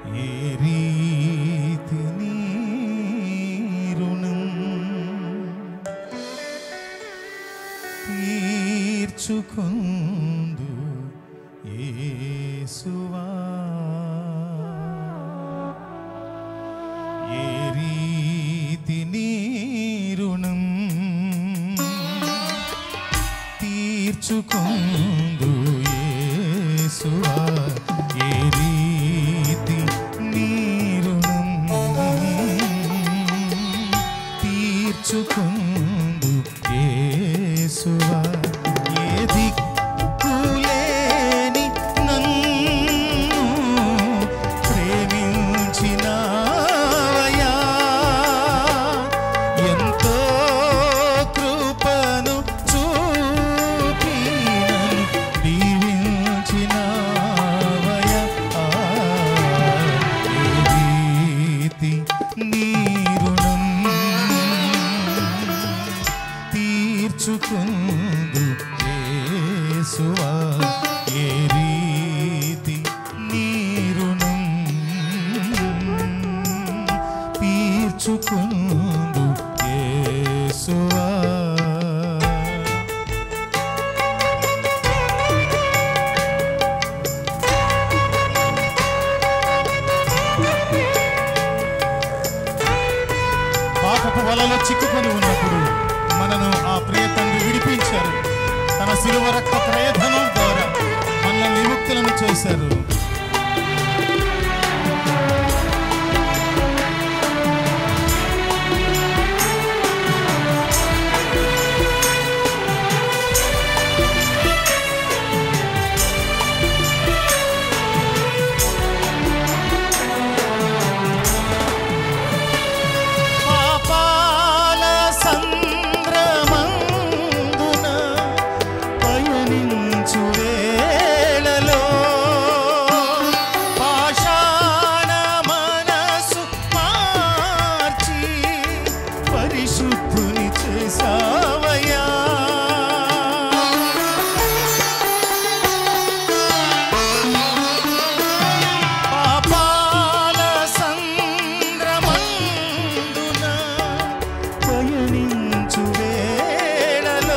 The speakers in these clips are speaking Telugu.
ఏ రీతి నీ రుణం తీర్చుకుందు యేసువా ఏ రీతి నీ రుణం తీర్చుకుందు యేసువా ఏ రీతి నీ రుణం తీర్చుకుందు యేసువా ఏ దిక్కులేని నన్ను ప్రేమించినావయ్యా ఎంతో కృపను చూపి నన్ను దీవించినావయ్యా ఆ, ఏ రీతి నీ రుణం తీర్చుకుందు యేసువా ఏ రీతి నీ రుణం తీర్చుకుందు యేసువా పాపపు వలలో చిక్కుకొని ఉన్నప్పుడు మనను ఆ ప్రియ తండ్రి విడిపించారు తన శిలువ రక్త ప్రయత్నం ద్వారా మనల్ని విముక్తులను చేశారు పాపాల సంద్రమందున పయనించు వేళలో పాషాణ మనసు మార్చి పరిశుద్ధుని చేసావయ్యా పాపాల సంద్రమందున పయనించు వేళలో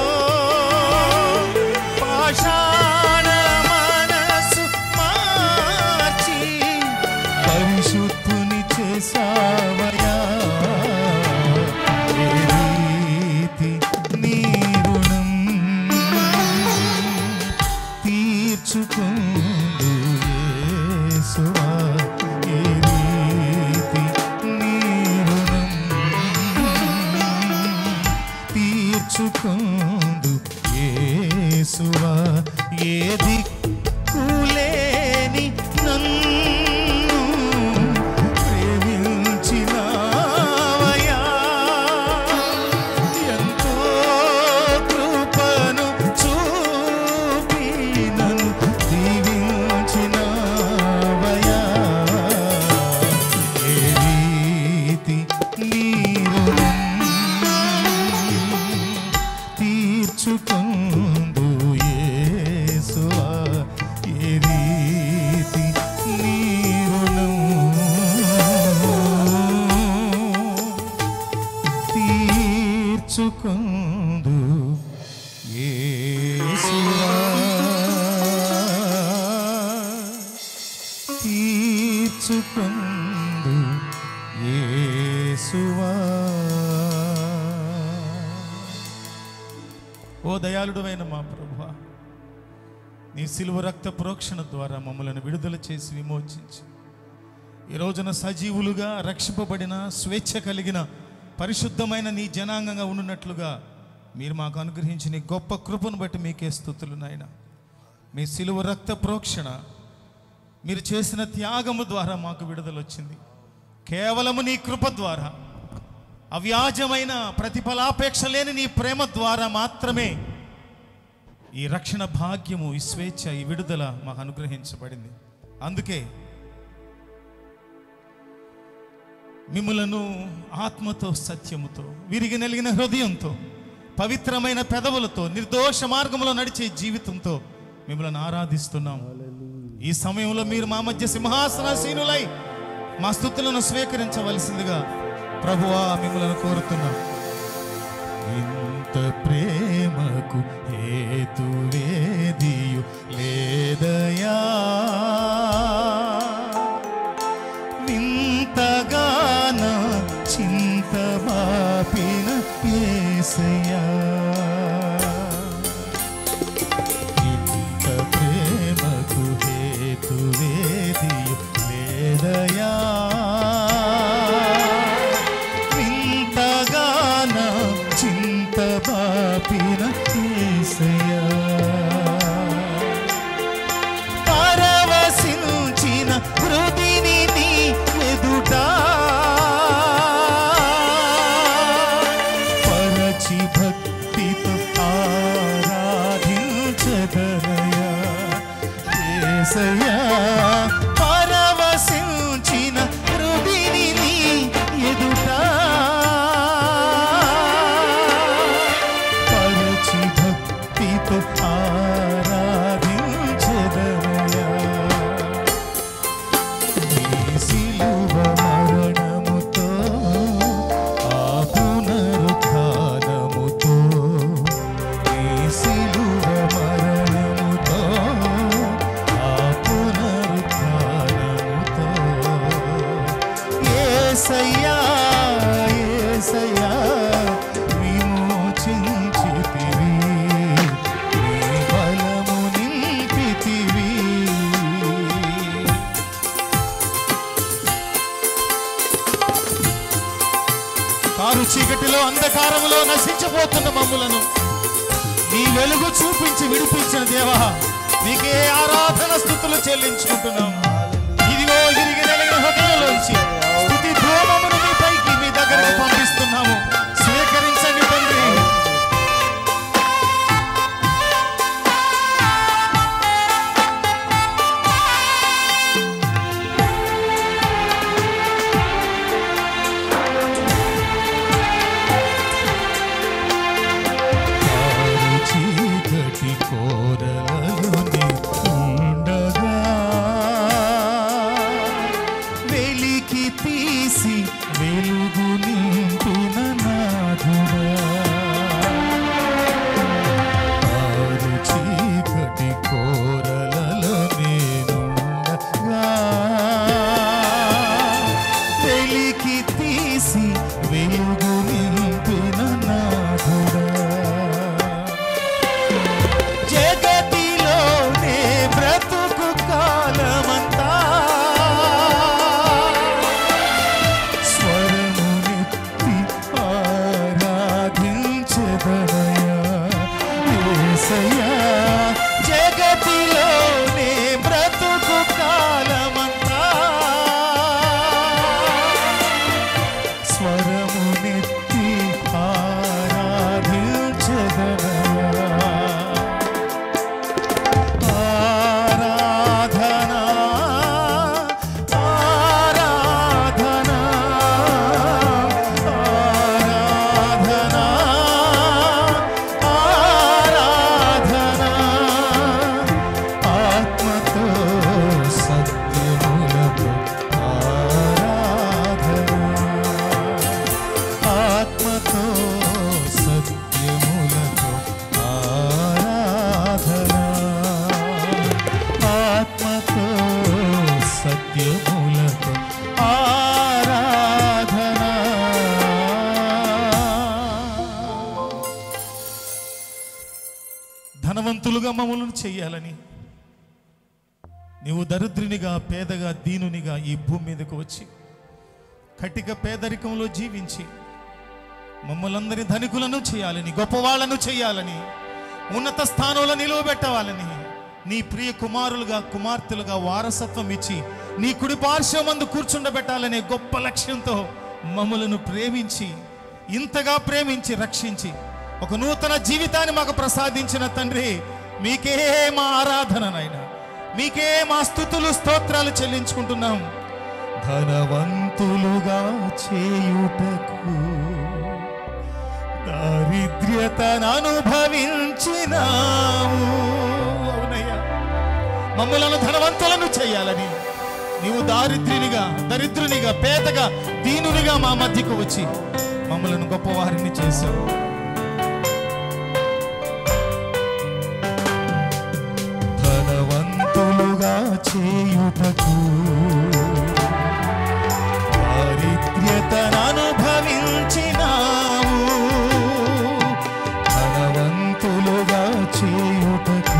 పాషాణ మనసు మార్చి పరిశుద్ధుని చేసావయా ఏ రీతి నీ రుణం తీర్చుకుందు యేసువా ఏ రీతి నీ రుణం తీర్చుకుందు యేసువా ఏ దిక్కులేని నన్ను ప్రేమించినావయ్యా ఎంతో కృపను చూపి నన్ను దీవించినావయ్యా ఏ రీతి నీ రుణం తీర్చుకుందు యేసువా ఏ రీతి నీ రుణం తీర్చుకుందు యేసువా తీర్చుకుందు యేసువా ఓ దయాళుడమైన మా ప్రభువా నీ సిలువ రక్త ప్రోక్షణ ద్వారా మమ్మల్ని విడుదల చేసి విమోచించి ఈ రోజున సజీవులుగా రక్షింపబడిన స్వేచ్ఛ కలిగిన పరిశుద్ధమైన నీ జనాంగంగా ఉండునట్లుగా మీరు మాకు అనుగ్రహించిన ఈ గొప్ప కృపను బట్టి మీకే స్థుతులు నాయన మీ సిలువ రక్త ప్రోక్షణ మీరు చేసిన త్యాగము ద్వారా మాకు విడుదల వచ్చింది కేవలము నీ కృప ద్వారా అవ్యాజమైన ప్రతిఫలాపేక్ష లేని నీ ప్రేమ ద్వారా మాత్రమే ఈ రక్షణ భాగ్యము ఈ స్వేచ్ఛ ఈ విడుదల మాకు అనుగ్రహించబడింది అందుకే మిమ్మలను ఆత్మతో సత్యముతో విరిగి నలిగిన హృదయంతో పవిత్రమైన పెదవులతో నిర్దోష మార్గంలో నడిచే జీవితంతో మిమ్మల్ని ఆరాధిస్తున్నాం ఈ సమయంలో మీరు మా మధ్య సింహాసనాసీనులై మా స్థుతులను స్వీకరించవలసిందిగా ప్రభువా మిమ్మల్ని కోరుతున్నాం ఇంత ప్రేమకు హేతువేదియు లేదయా వింతగాన చింత మాపిన ఏసయ్యా ఇంత ప్రేమకు హేతువేదియు లేదయా వింతగాన చింత బాపిన ఏసయ్యా పరవశించిన హృదిని నీ ఎదుట పరచి భక్తితో ఆరాధించదనయా ఏసయ్యా పరవశించిన హృదిని నీ ఎదుట పరచి భక్తితో ఆరాధించదనయా నీ సిలువ మరణముతో ఆ పునరుత్థానముతో నీ సిలువ మరణముతో ఆ పునరుత్థానముతో యేసయ్యా యేసయ్యా విమోచించితివి నీ బలము నింపితివి కారు చీకటిలో అంధకారములో నశించబోతున్న మమ్ములను నీ వెలుగు చూపించి విడిపించిన దేవా నీకే ఆరాధన స్థుతులు చెల్లించుకుంటున్నాం ఇదిగో ఇరిగి నలిగిన హృదయంలోంచి స్థుతి ధూమమును మీ పైకి మీ దగ్గరకు పంపిస్తున్నాము స్వీకరించండి తండ్రి కారు చీకటి కోరలలోని ఉండగా వెలికి తీసి వెలుగు నింపిన నాథుడా కారు చీకటి కోరలలో నేనుండగా వెలికి తీసి వెలుగు నింపిన నాథుడా జగతిలోనే బ్రతుకు కాలమంతా స్వరమునెత్తి ఆరాధించదనయా యేసయ్యా జగతిలోనే బ్రతుకు కాలమంతా స్వరమునెత్తి ఆరాధించదనయా ఆరాధనా ఆరాధనా ఆరాధనా ఆరాధనా ఆత్మతో సత్యములతో ఆరాధనా ఆత్మతో సత్యములతో ఆరాధనా ఆత్మతో సత్యములతో ఆరాధనా ధనవంతులుగా మమ్మల్ని చెయ్యాలని నీవు దరిద్రునిగా పేదగా దీనునిగా ఈ భూమి మీదకు వచ్చి కటిక పేదరికంలో జీవించి మమ్మల్ందరి ధనికులను చేయాలని గొప్పవాళ్లను చేయాలని ఉన్నత స్థానంలో నిలువబెట్టవాలని నీ ప్రియ కుమారులుగా కుమార్తెలుగా వారసత్వం ఇచ్చి నీ కుడి పార్శ్వమందు కూర్చుండబెట్టాలనే గొప్ప లక్ష్యంతో మమ్మలను ప్రేమించి ఇంతగా ప్రేమించి రక్షించి ఒక నూతన జీవితాన్ని మాకు ప్రసాదించిన తండ్రి మీకే మా ఆరాధన నాయన మీకే మా స్థుతులు స్తోత్రాలు చెల్లించుకుంటున్నాం ధనవంతులుగా చేయుటకు దారిద్ర్యతను అనుభవించినాము అవునయ్యా మమ్మలను ధనవంతులను చేయాలని నీవు దారిద్ర్యునిగా దరిద్రునిగా పేదగా దీనునిగా మా మధ్యకు వచ్చి మమ్మలను గొప్పవారిని చేశావు ధనవంతులుగా చేయుటకు దారిద్ర్యతను అనుభవించినావు ధనవంతులుగా చేయుటకు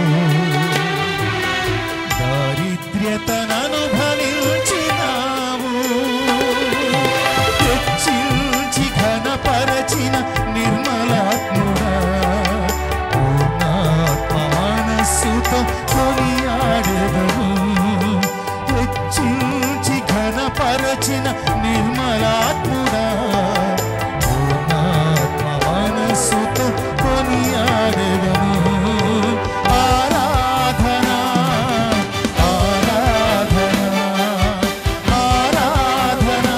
దారిద్ర్యతను అనుభవించినావు హెచ్చించి ఘనపరచిన నిర్మలాత్ముడా పూర్ణాత్మ మనస్సుతో కొనియాడెదము హెచ్చించి ఘనపరచిన నిర్మలాత్ముడా పూర్ణాత్మ మనస్సుతో కొనియాడెదము ఆరాధన ఆరాధన ఆరాధన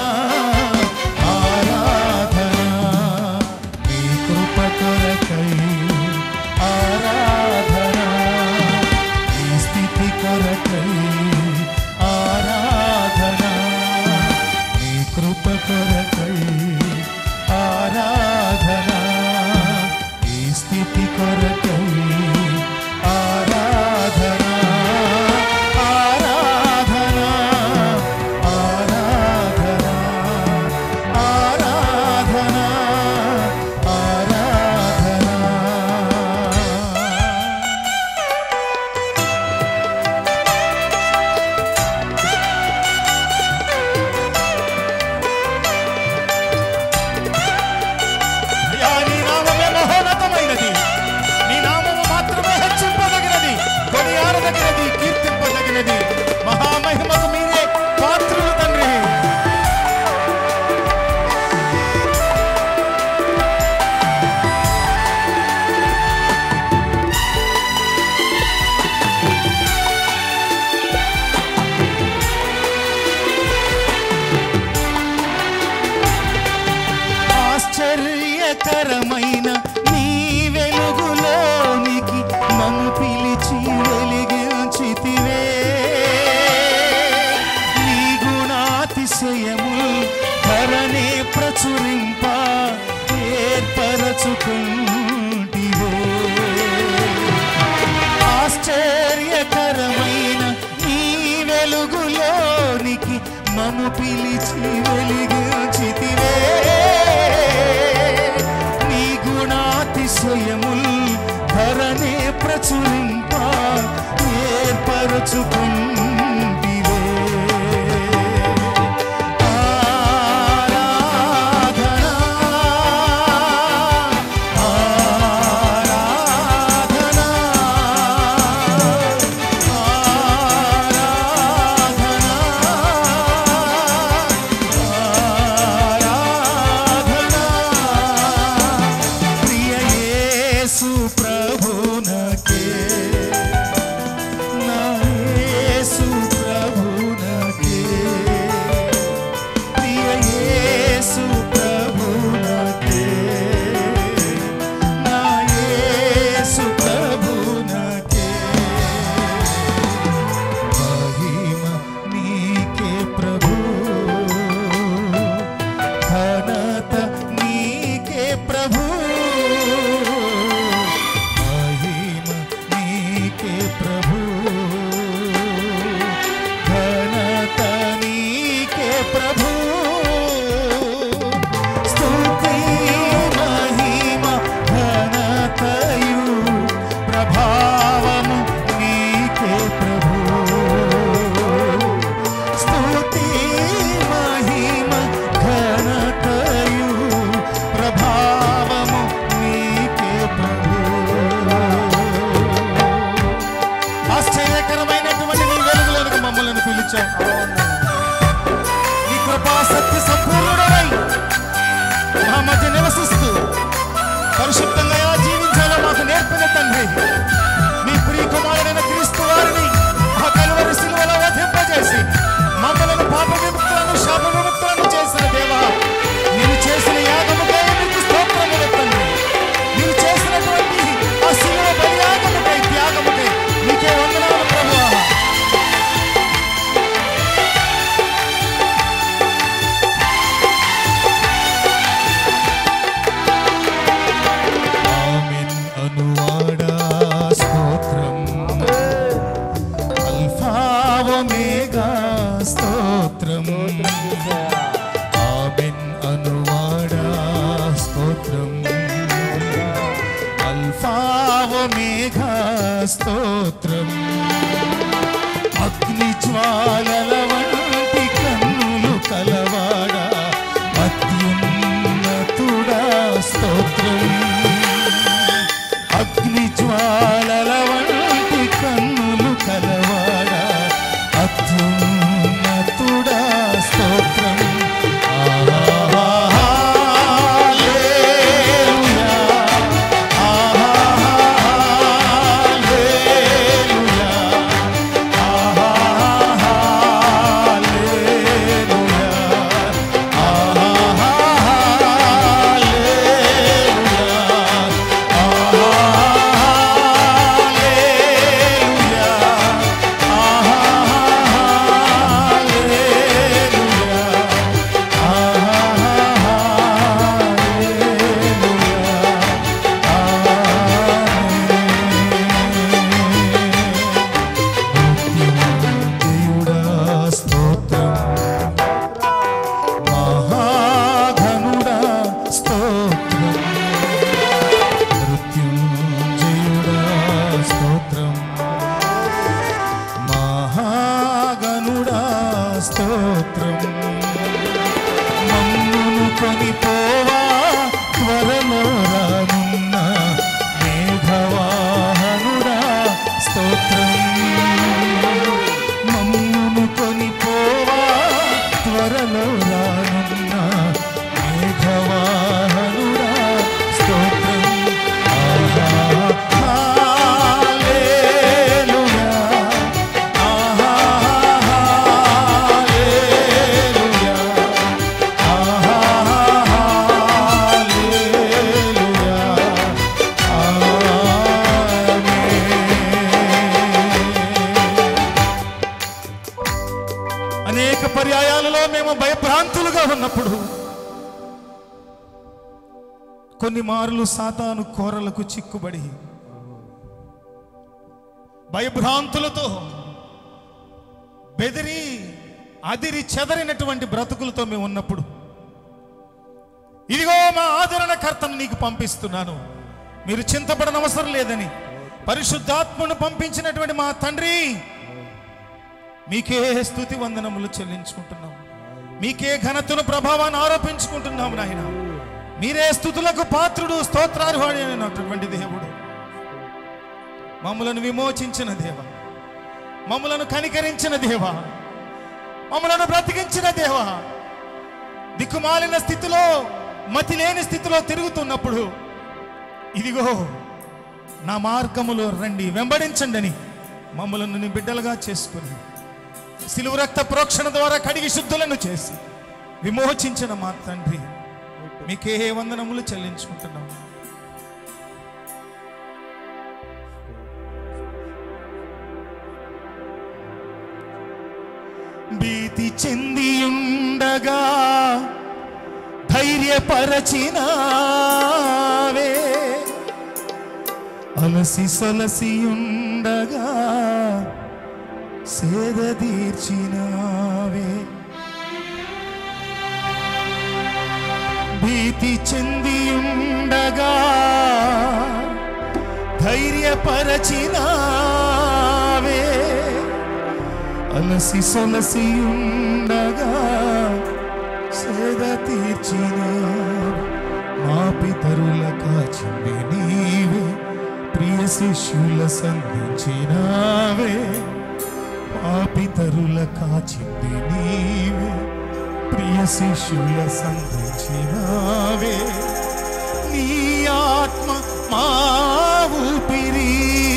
ఆరాధన నీ కృప కొరకై ఆరాధన నీ స్థితి కొరకై ఆరాధన నీ కృప కొరకై ఆరాధన ఈ స్థితి కొరకై ఆరాధన ఆరాధన ఆరాధన ఆరాధన ఆరాధన అయ్యా, నీ నామమే మహోన్నతమైనది నీ నామము మాత్రమే హెచ్చింపదగినది కొనియాడదగినది కీర్తింపదగినది మహామహిమకు మీరే పాత్రులు తండ్రి ఆశ్చర్యకరమైన నీ వెలుగులోనికి మమ్ము పిలిచి వెలిగించితివే నీ గుణాతిశయము ధరనే ప్రచురింప ఏర్పరచుకుంటివే ఆశ్చర్యకరమైన నీ వెలుగులోనికి మము పిలిచి వెలిగించితివే నీ గుణాతిశయముల్ ధరనే ప్రచురింప ఏర్పరచుకుంటివే ఆరాధన ఆరాధన ప్రియ యేసు ప్రభునకే నా యేసు ప్రభునకే ప్రియ యేసు ప్రభునకే నా యేసు ప్రభునకే మహిమ నీకే ప్రభు ఘనత నీకే ప్రభు మహిమ నీకే ప్రభు ఘనత నీకే ప్రభు స్తుతి మహిమ ఘనతయు ప్రభావము నీకే ప్రభు స్తుతి మహిమ ఘనతయు ప్రభావము నీకే ప్రభు ఆశ్చర్యకరమైనటువంటి నీ వెలుగులోనికి మమ్మల్ని పిలిచావు నీ కృపా సత్య సంపూర్ణుడవై మా మధ్య నివసిస్తూ పరిశుద్ధంగా ఎలా జీవించాలో మాకు నేర్పిన తండ్రి మీ ప్రియ కుమారుడైన క్రీస్తు వారిని ఆ కలువరి శిలువలో వధింపజేసి మమ్మలను పాప విముక్తులను శాప విముక్తులను చేసిన దేవా నీవు చేసిన యాగముకై నీకు స్తోత్రములు తండ్రి నీవు చేసినటువంటి ఆ శిలువ బలియాగముకై త్యాగముకై నీకే వందనాలు ప్రభువా స్తోత్రం అగ్ని జ్వాలల వంటి కన్నులు కలవాడా అత్యున్నతుడా స్తోత్రం అగ్ని జ్వాలల వంటి కన్నులు కలవాడా అత్యున్నతుడా స్తోత్రం ఆహా దేవుడా స్తోత్రం మహాఘనుడా స్తోత్రం మృత్యుంజయుడా స్తోత్రం మహాగనుడా స్తోత్రం మమ్మును కొనిపోవా త్వరలో రానున్న మేఘవాహనుడా స్తోత్రం మమ్మును కొనిపోవా త్వరలో రానున్న మేఘవాహనుడా స్తోత్రం ఆహా హల్లెలూయా ఆహా హల్లెలూయా ఆహా హల్లెలూయా ఆమేన్ అనేక పర్యాయాలలో మేము భయభ్రాంతులుగా ఉన్నప్పుడు కొన్ని మార్లు సాతాను కోరలకు చిక్కుబడి భయభ్రాంతులతో బెదిరి అదిరి చెదరినటువంటి బ్రతుకులతో మేము ఉన్నప్పుడు ఇదిగో మా ఆదరణకర్తను నీకు పంపిస్తున్నాను మీరు చింతపడన అవసరం లేదని పరిశుద్ధాత్మను పంపించినటువంటి మా తండ్రి మీకే స్థుతి వందనములు చెల్లించుకుంటున్నాం మీకే ఘనతను ప్రభావాన్ని ఆరోపించుకుంటున్నాం నాయన మీరే స్థుతులకు పాత్రుడు స్తోత్రార్హుడు అయినటువంటి దేవుడు మమ్మలను విమోచించిన దేవ మమ్మలను కనికరించిన దేవ మమ్మలను బ్రతికించిన దేవ దిక్కుమాలిన స్థితిలో మతి లేని స్థితిలో తిరుగుతున్నప్పుడు ఇదిగో నా మార్గములో రండి వెంబడించండి అని మమ్మలను నీ బిడ్డలుగా చేసుకుని సిలువ రక్త ప్రోక్షణ ద్వారా కడిగి శుద్ధులను చేసి విమోచించిన మా తండ్రి మీకే వందనములు చెల్లించుకుంటున్నాం భీతి చెందియుండగా ధైర్యపరచినావే అలసి సొలసియుండగా సేద తీర్చినావే భీతి చెందియుండగా ధైర్యపరచినావే అలసి సొలసియుండగా సేద తీర్చిన మా పితరుల కాచింది నీవే ప్రియ శిష్యుల సంధించినావే మా పితరుల కాచింది నీవే ప్రియ శిష్యుల సంధించినావే నీ ఆత్మ మా ఊపిరి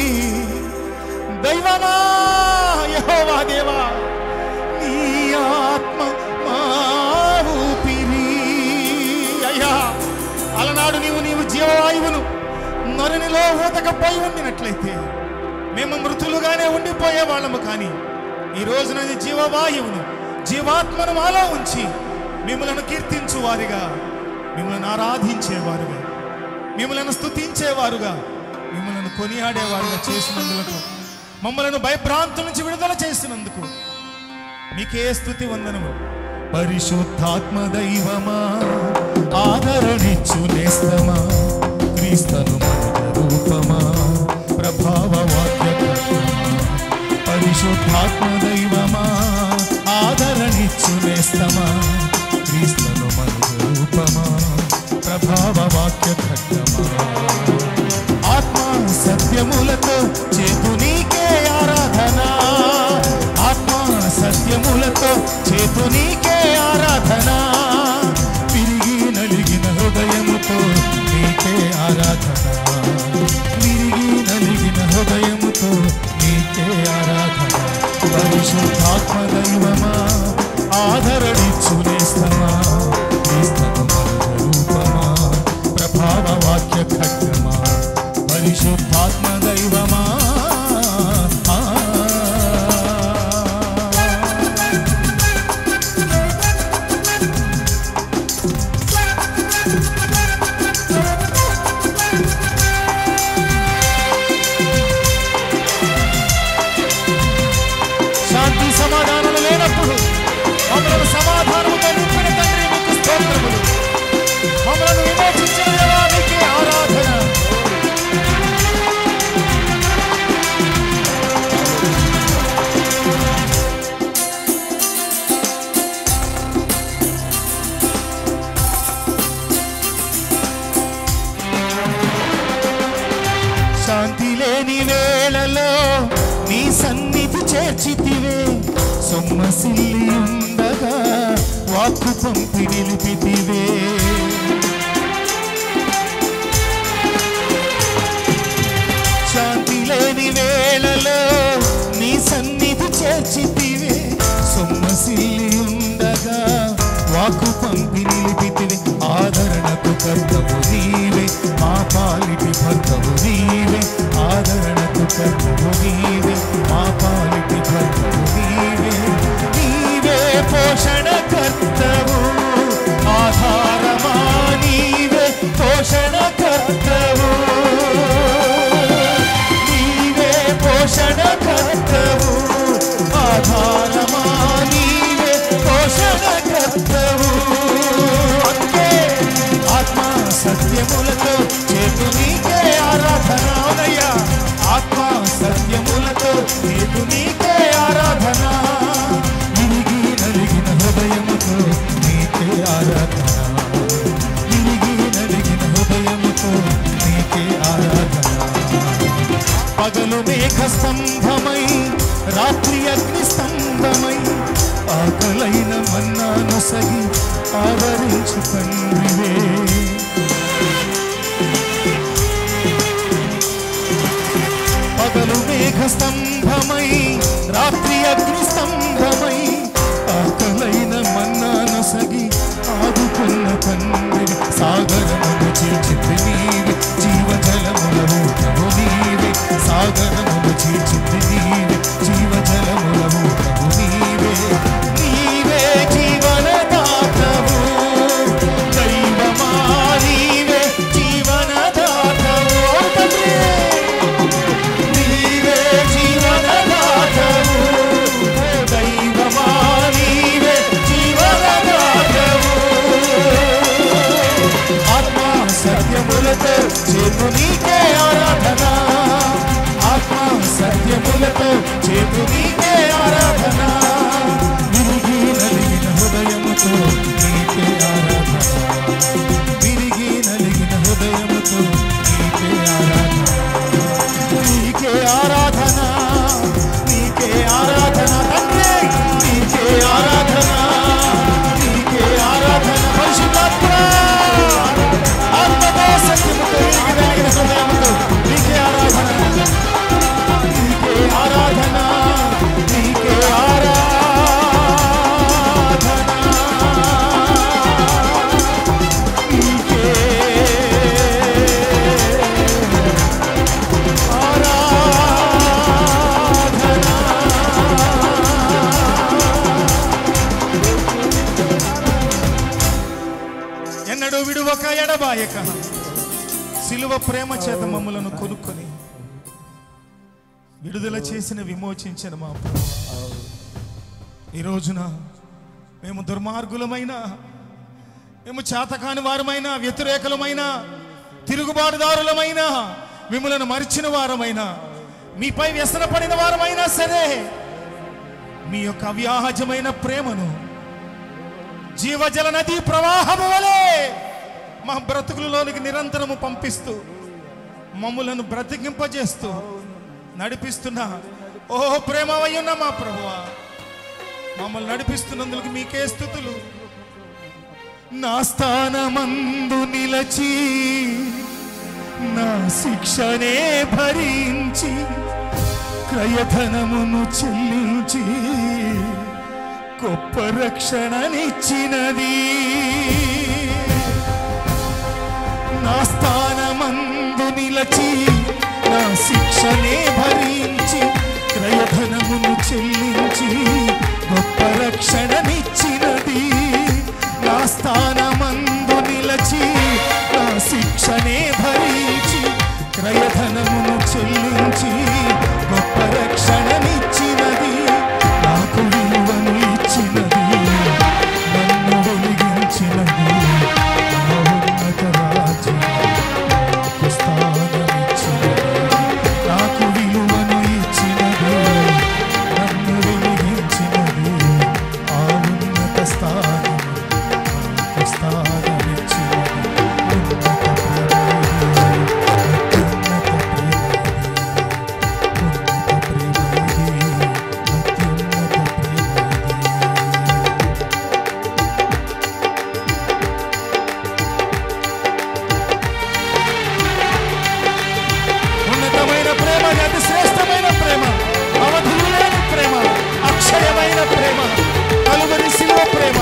దైవమా యెహోవా దేవా నీ ఆత్మ మా ఊపిరి అయ్యా అలనాడు నీవు నీవు జీవవాయువును నరునిలో ఊతకపోయి ఉండినట్లయితే మేము మృతులుగానే ఉండిపోయే వాళ్ళము కానీ ఈ రోజున నీ జీవవాయువును జీవాత్మను మాలో ఉంచి మిమ్మలను కీర్తించు వారిగా మిమ్మల్ని ఆరాధించేవారుగా మిమ్మలను స్తుతించేవారుగా మిమ్మల్ని కొనియాడేవారుగా చేసినందుకు మమ్మలను భయభ్రాంతుల నుంచి విడుదల చేసినందుకు మీకే స్థుతి వందనము పరిశుద్ధాత్మ దైవమా ఆదరణిచ్చు నేస్తమా క్రీస్తను మన రూపమా ప్రభావ వాక్య పరిశుద్ధాత్మ దైవమా ఆదరణిచ్చు నేస్తమా క్రీస్తును మనుజ రూపమా ప్రభావ వాక్య ఖడ్గమా ఆత్మ సత్యములతో చేతు నీకే ఆరాధన ఆత్మ సత్యములతో చేతు నీకే ఆరాధన విరిగి నలిగిన హృదయముతో నీకే ఆరాధన విరిగి నలిగిన హృదయముతో నీకే ఆరాధన పరిశుద్ధాత్మ దైవమా ఆదరణిచ్చు నేస్తమా క్రీస్తను మనుజ రూపమా ప్రభావ వాక్య ఖడ్గమా పరిశుద్ధాత్మ దైవమా ఆ. శాంతి సమాధానం లేనప్పుడు మమ్మల్ని సమాధానముతో నింపిన తండ్రి మీకు స్తోత్రములు మమ్మల్ని విమోచించిన దేవా, నీకే ఆరాధన శాంతి లేని వేళలో నీ సన్నిధి చేర్చితివే సొమ్మసిల్లి ఉండగా వాక్కు పంపి నిలిపితివే శాంతి లేని వేళలో నీ సన్నిధి చేర్చితివే సొమ్మసిల్లి ఉండగా వాకు పంపి నిలిపితివే ఆదరణకు కర్తవు నీవే మా పాలిటి భర్తవు నీవే ఆదరణకు కర్తవు నీవే మా పాలిటి భర్తవు నీవే నీవే పోషణ కర్తవు ఆధారమా నీవే పోషణ కర్తవు నీవే పోషణ కర్తవు ఆధారమా నీవే పోషణ కర్తవు అంతే ఆత్మ సత్యములతో చేతు నీకే ఆరాధనాలయ్యా ఆత్మ సత్యములతో చేతు నీకే ఆరాధన విరిగి నలిగిన హృదయముతో నీకే ఆరాధన విరిగి నలిగిన హృదయముతో నీకే ఆరాధన పగలు మేఘ స్తంభమై రాత్రి అగ్ని స్తంభమై ఆకలైన మన్నాను సగి ఆదరించు తండ్రివే పగలు మేఘ స్తంభమై రాత్రి అగ్ని స్తంభమై ఆకలైన మన్నాను సగి ఆదుకున్న తండ్రి సాగరమును చీల్చితి నీవే జీవజలముల ఊటము నీవే సాగరమును చీల్చితి నీవే జీవజలముల ఊటము నీవే నీవే జీవనదాతవు దైవమా నీవే జీవనదాతవు ఓ తండ్రి నీవే జీవనదాతవు ఓ దైవమా నీవే జీవనదాతవు ఆత్మ సత్యములతో చేతు నీకే ఆరాధన ఆత్మ సత్యములతో చేతు నీకే ఆరాధన విరిగి నలిగిన హృదయముతో నీకే ఆరాధన విరిగి నలిగిన హృదయముతో నీకే ఆరాధన నీకే ఆరాధన నీకే ఆరాధన తండ్రి నీకే ఆరాధన నీకే ఆరాధన పరిశుద్ధాత్మ ఆత్మతో సత్యముతో విరిగి నలిగిన హృదయముతో నీకే ఆరాధన నీకే ఆరాధన నీకే ఆరాధన నీకే ఎన్నడూ విడువక ఎడబాయక సిలువ ప్రేమ చేత మమ్మలను కొనుక్కొని విడుదల చేసిన విమోచించిన మా ప్రభు ఈ రోజున మేము దుర్మార్గులమైన మేము చేతకాని వారమైన వ్యతిరేకులమైన తిరుగుబాటుదారులమైన మిమ్మలను మరిచిన వారమైన మీపై వ్యసనపడిన వారమైనా సరే మీ యొక్క అవ్యాహజమైన ప్రేమను జీవజల నది ప్రవాహము వలె మా బ్రతుకులలోనికి నిరంతరము పంపిస్తూ మమ్ములను బ్రతికింపజేస్తూ నడిపిస్తున్న ఓ ప్రేమవయ్యున్న మా ప్రభువా మమ్మల్ని నడిపిస్తున్నందుకు మీకే స్థుతులు నా స్థానమందు నిలచి నా శిక్షనే భరించి క్రయధనమును చెల్లించి గొప్ప రక్షణనిచ్చినది నా స్థానమందు నిలచి నా శిక్షనే భరించి క్రయధనమును చెల్లించి గొప్ప రక్షణనిచ్చినది నా స్థానమందు నిలచి నా శిక్షనే భరించి క్రయధనమును చెల్లించి గొప్ప రక్షణనిచ్చినది నాకు విలువను ఇచ్చినది నన్ను వెలిగించినది నా ఉన్నత రాజ్యం నాకు స్థానమిచ్చినది నాకు విలువను ఇచ్చినది నన్ను వెలిగించినది ఆ ఉన్నత స్థానం నాకు స్థానమిచ్చినది ఉన్నత ప్రేమ అత్యున్నత ప్రేమ ఉన్నత ప్రేమ అత్యున్నత ప్రేమ ఉన్నతమైన ప్రేమ అతి శ్రేష్టమైన ప్రేమ అవధులు లేని ప్రేమ అక్షయమైన ప్రేమ కలువరి శిలువ ప్రేమ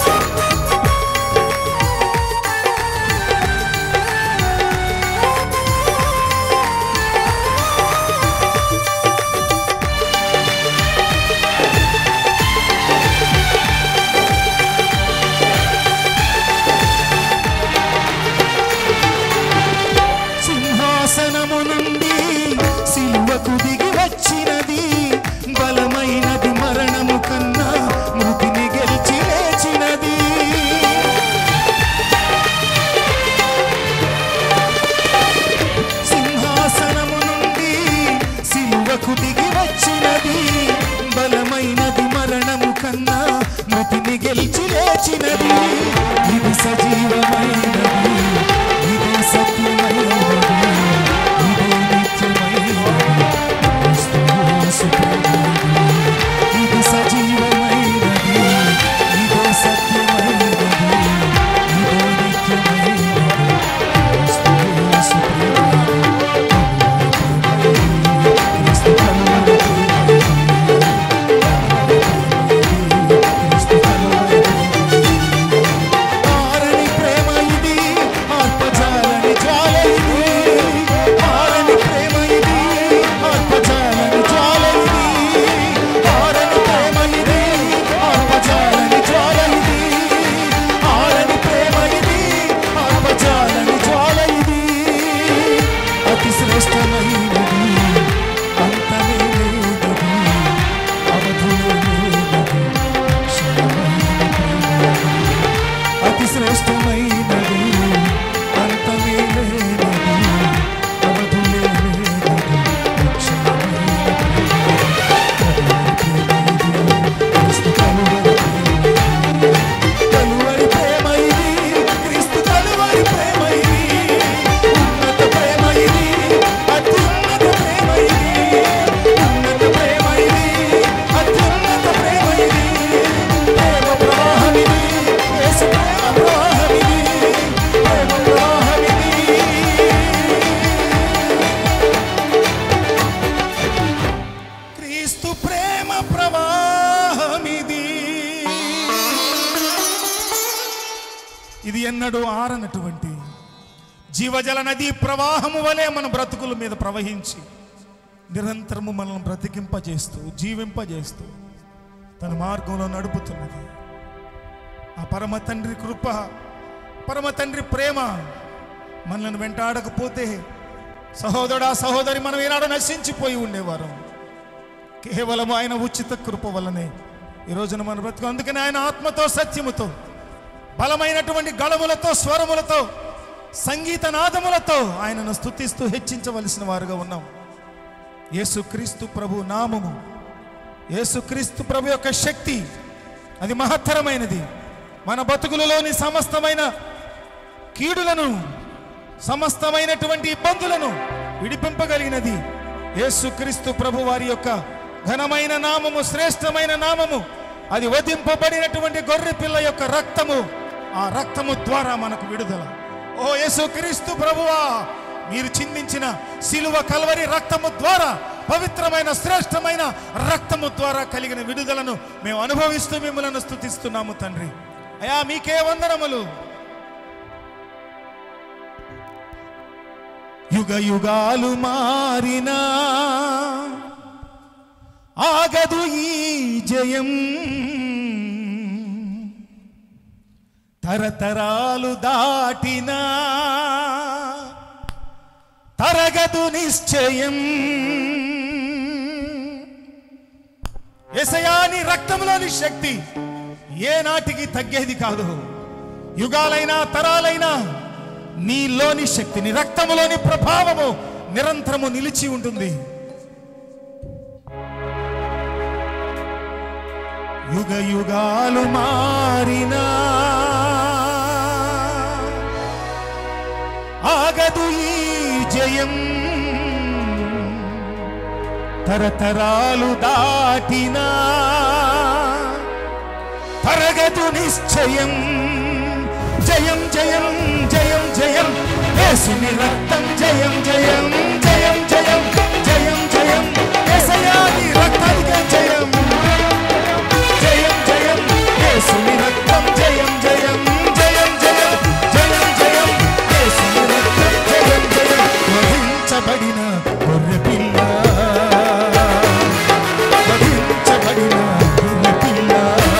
సింహాసనము నుండి సిలువకు దిగి వచ్చినది బలమైనది మరణము కన్నా మృతిని గెలిచి లేచినది సింహాసనము నుండి సిలువకు దిగి వచ్చినది బలమైనది మరణము కన్నా మృతిని గెలిచి లేచినది ఇది సజీవమైనది ఇది సత్యమైనది ఇదే నిత్యమైనది క్రీస్తు యేసు ప్రభువు. ఇది సజీవమైనది ఇదే సత్యమైనది ఇదే నిత్యమైనది క్రీస్తు యేసు ప్రభువు. క్రీస్తు ప్రభువు. క్రీస్తు ప్రభువు. ఆరని ప్రేమ ఇది ఆత్మజాలని జ్వాల ఇది ఆరని ప్రేమ ఇది ఆత్మజాలని జ్వాల ఇది ఆరని ప్రేమ ఇది ఆత్మజాలని జ్వాల ఇది ఆరని ప్రేమ ఇది ఆత్మజాలని జ్వాల ఇది అతి శ్రేష్టమైనది అంతమే లేనిది అవధులే లేనిది క్షణమైన ప్రేమ అతి శ్రేష్టమైనది అంతమే లేనిది అవధులే లేనిది అక్షరమైన కలువరి ప్రేమ ఇది క్రీస్తు కలువరి ప్రేమ ఇది ఉన్నత ప్రేమ ఇది అత్యున్నత ప్రేమ ఇది ఉన్నత ప్రేమ ఇది అత్యున్నత ప్రేమ ఇది ప్రేమ ప్రవాహం ఇది యేసు ప్రేమ ప్రవాహం ఇది ప్రేమ ప్రవాహం ఇది క్రీస్తు ప్రేమ ప్రవాహమిది ఇది ఎన్నడూ ఆరనటువంటి జీవజల నది ప్రవాహము వలె మన బ్రతుకుల మీద ప్రవహించి నిరంతరము మనల్ని బ్రతికింపజేస్తూ జీవింపజేస్తూ తన మార్గంలో నడుపుతున్నది ఆ పరమ తండ్రి కృప పరమ తండ్రి ప్రేమ మనల్ని వెంటాడకపోతే సహోదరుడా సహోదరి మనం ఈనాడు నశించిపోయి ఉండేవారు కేవలం ఆయన ఉచిత కృప వల్లనే ఈ రోజున మన బ్రతుకు అందుకని ఆయన ఆత్మతో సత్యముతో బలమైనటువంటి గళములతో స్వరములతో సంగీత నాదములతో ఆయనను స్తుతిస్తూ హెచ్చించవలసిన వారుగా ఉన్నాం యేసుక్రీస్తు ప్రభు నామము యేసుక్రీస్తు ప్రభు యొక్క శక్తి అది మహత్తరమైనది మన బతుకులలోని సమస్తమైన కీడులను సమస్తమైనటువంటి ఇబ్బందులను విడిపింపగలిగినది యేసుక్రీస్తు ప్రభు వారి యొక్క ఘనమైన నామము శ్రేష్టమైన నామము అది వధింపబడినటువంటి గొర్రె పిల్ల యొక్క రక్తము ఆ రక్తము ద్వారా మనకు విడుదల ఓ యేసుక్రీస్తు ప్రభువా మీరు చిందించిన సిలువ కల్వరి రక్తము ద్వారా పవిత్రమైన శ్రేష్టమైన రక్తము ద్వారా కలిగిన విడుదలను మేము అనుభవిస్తూ మిమ్మల్ని స్తుతిస్తున్నాము తండ్రి అయా మీకే వందనములు యుగ యుగాలు మారినా ఆగదు ఈ జయం తరతరాలు దాటినా తరగదు నిశ్చయం ఎసయాని రక్తంలోని శక్తి ఏ నాటికి తగ్గేది కాదు యుగాలైనా తరాలైనా నీలోని శక్తి నీ రక్తములోని ప్రభావము నిరంతరము నిలిచి ఉంటుంది యుగ యుగాలు మారినా ఆగదు ఈ జయం తరతరాలు దాటినా తరగదు నిశ్చయం జయం జయం జయం జయం యేసుని రక్తం జయం జయం జయం జయం జయం జయం యేసయ్యాని రక్తానికే జయం జయం జయం యేసుని రక్తం జయం జయం జయం జయం జయం జయం యేసుని రక్తం జయం జయం వధించబడిన గొర్రె పిల్ల వధించబడిన గొర్రె పిల్ల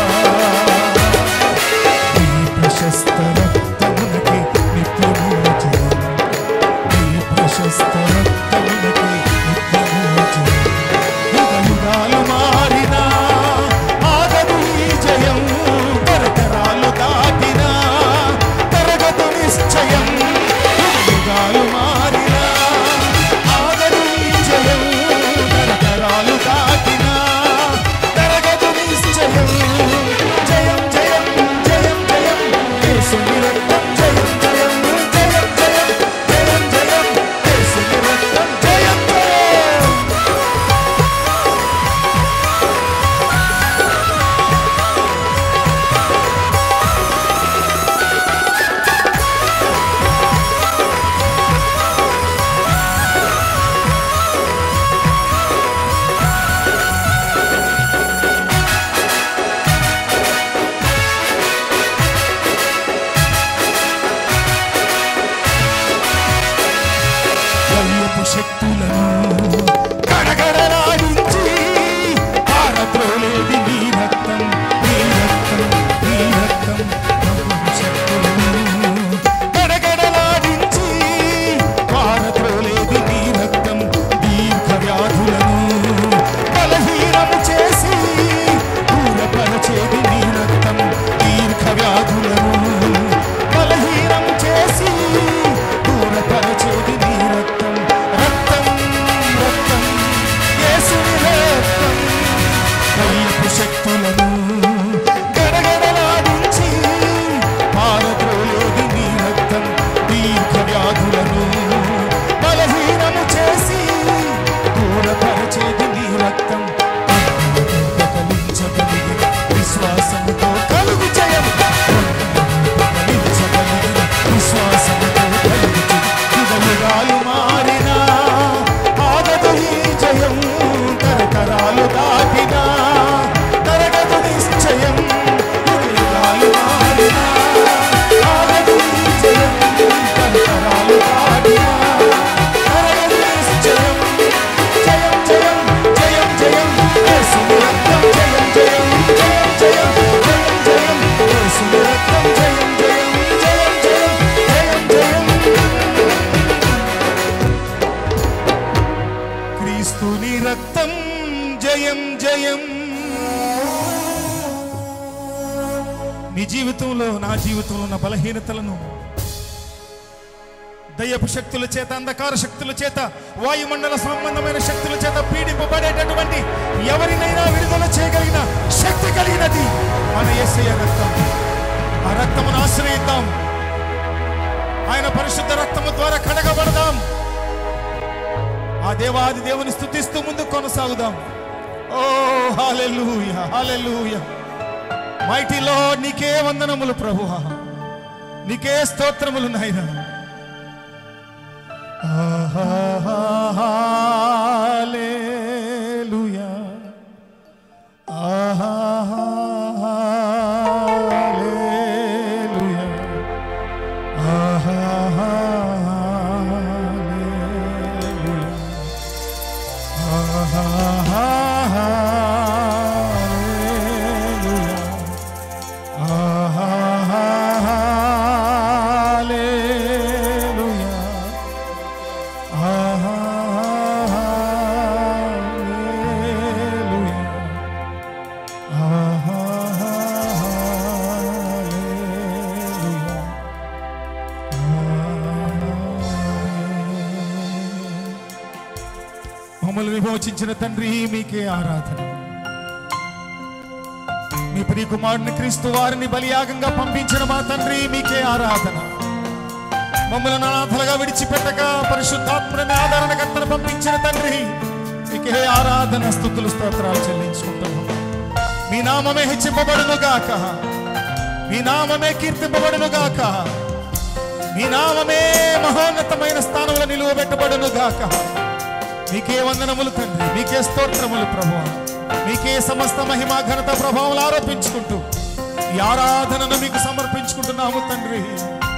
ఈ ప్రశస్త రక్తమునకి నిత్యము జయం ఈ ప్రశస్త రక్తమునకి నిత్యము జయం యుగ యుగాలు మారినా ఆగదు ఈ జయం తరతరాలు దాటినా తరగదు నిశ్చయం యుగ యుగాలు మారినా ఆగదు ఈ జయం తరతరాలు దాటినా తరగదు నిశ్చయం జయం జయం జయం జయం యేసుని రక్తం జయం జయం జయం జయం జయం జయం యేసుని రక్తం జయం జయం దయ్యపు శక్తులను గడగడలాడించి పారద్రోలేది నీ రక్తం నీ రక్తం నీ రక్తం దయ్యపు శక్తులను గడగడలాడించి పారద్రోలేది నీ రక్తం దీర్ఘ వ్యాధులను బలహీనము చేసి దూరపరచేది నీ రక్తం దీర్ఘ వ్యాధులను బలహీనం చేసి దూరపరచేది నీ రక్తం రక్తం రక్తం యేసుని రక్తం దయ్యపు శక్తులను గడగడలాడించి పారద్రోలేది నీ రక్తం దీర్ఘ వ్యాధులను బలహీనము చేసి దూరపరచేది నీ రక్తం కలించగలిగిన విశ్వాసముతో కలుగు జయం కలించగలిగిన విశ్వాసముతో కలుగు జయం యుగయుగాలు మారినా ఆగదు ఈ జయం తరతరాలు దాటినా తరగదు నిశ్చయం యుగయుగాలు మారినా ఆగదు ఈ జయం తరతరాలు దాటినా తరగదు నిశ్చయం జయం జయం జయం జయం యేసుని రక్తం జయం జయం జయం జయం జయం జయం యేసుని రక్తం జయం జయం జయం జయం జయం జయం క్రీస్తుని రక్తం జయం జయం నీ జీవితంలో నా జీవితంలో ఉన్న బలహీనతలను దయ్యపు శక్తుల చేత అంధకార శక్తుల చేత వాయుమండల సంబంధమైన శక్తుల చేత పీడింపబడేటటువంటి ఎవరినైనా విడుదల చేయగలిగిన శక్తి కలిగినది మన యేసయ్య రక్తం ఆ రక్తమును ఆశ్రయిద్దాం ఆయన పరిశుద్ధ రక్తము ద్వారా కడగబడదాం ఆ దేవాది దేవుని స్థుతిస్తూ ముందు కొనసాగుదాం ఓ హాలెలూయ హాలెలూయ మైటీ లో నీకే వందనములు ప్రభువా నీకే స్తోత్రములు నాయనా హల్లెలూయా హల్లెలూయా హల్లెలూయా హల్లెలూయా హల్లెలూయా మమ్మల్ని విమోచించిన తండ్రి మీకే ఆరాధన మీ ప్రియ కుమారుని క్రీస్తు వారిని బలియాగంగా పంపించిన మా తండ్రి మీకే ఆరాధన మమ్మల్ని అనాథలుగా విడిచిపెట్టక పరిశుద్ధాత్ముడిని ఆదరణకర్తను పంపించిన తండ్రి మీకే ఆరాధన స్థుతులు స్తోత్రాలు చెల్లించుకుంటున్నాం మీ నామమే హెచ్చింపబడును గాక మీ నామమే కీర్తింపబడును గాక మీ నామమే మహోన్నతమైన స్థానంలో నిలువబెట్టబడును గాక మీకే వందనములు తండ్రి మీకే స్తోత్రములు ప్రభు మీకే సమస్త మహిమ ఘనత ప్రభావాలు ఆరోపించుకుంటూ ఈ ఆరాధనను మీకు సమర్పించుకుంటున్నాము తండ్రి